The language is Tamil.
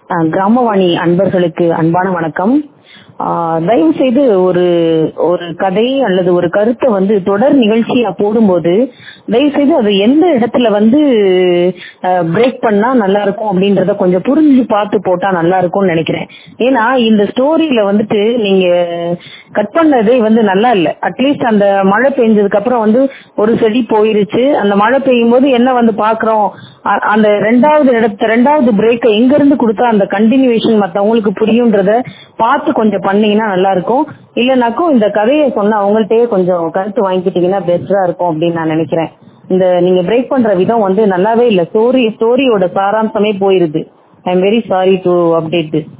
அஹ், கிராமவாணி அன்பர்களுக்கு அன்பான வணக்கம் ஆஹ், தயவு செய்து ஒரு ஒரு கதை அல்லது ஒரு கருத்தை வந்து தொடர் நிகழ்ச்சியா போடும்போது தயவு செய்து அது எந்த இடத்துல வந்து பிரேக் பண்ணா நல்லா இருக்கும் அப்படின்றத கொஞ்சம் புரிஞ்சு பார்த்து போட்டா நல்லா இருக்கும்னு நினைக்கிறேன் ஏன்னா இந்த ஸ்டோரியில வந்துட்டு நீங்க கட் பண்ணதே வந்து நல்லா இல்ல அட்லீஸ்ட் அந்த மழை பெஞ்சதுக்கு அப்புறம் வந்து ஒரு செடி போயிருச்சு அந்த மழை பெய்யும் போது என்ன வந்து பாக்குறோம் அ- அந்த ரெண்டாவது இடத்த ரெண்டாவது பிரேக்கை எங்க இருந்து கொடுத்தா அந்த கண்டினியூவேஷன் மத்தவங்களுக்கு புரியுன்றத பார்த்து கொஞ்சம் பண்ணீங்கன்னா நல்லா இருக்கும் இல்லைனாக்கும் இந்த கதையை சொன்ன அவங்கள்ட்டயே கொஞ்சம் கருத்து வாங்கிக்கிட்டீங்கன்னா பெஸ்டா இருக்கும் அப்படின்னு நான் நினைக்கிறேன் இந்த நீங்க பிரேக் பண்ற விதம் வந்து நல்லாவே இல்ல ஸ்டோரி ஸ்டோரியோட சாராம்சமே போயிருது I am very sorry to update this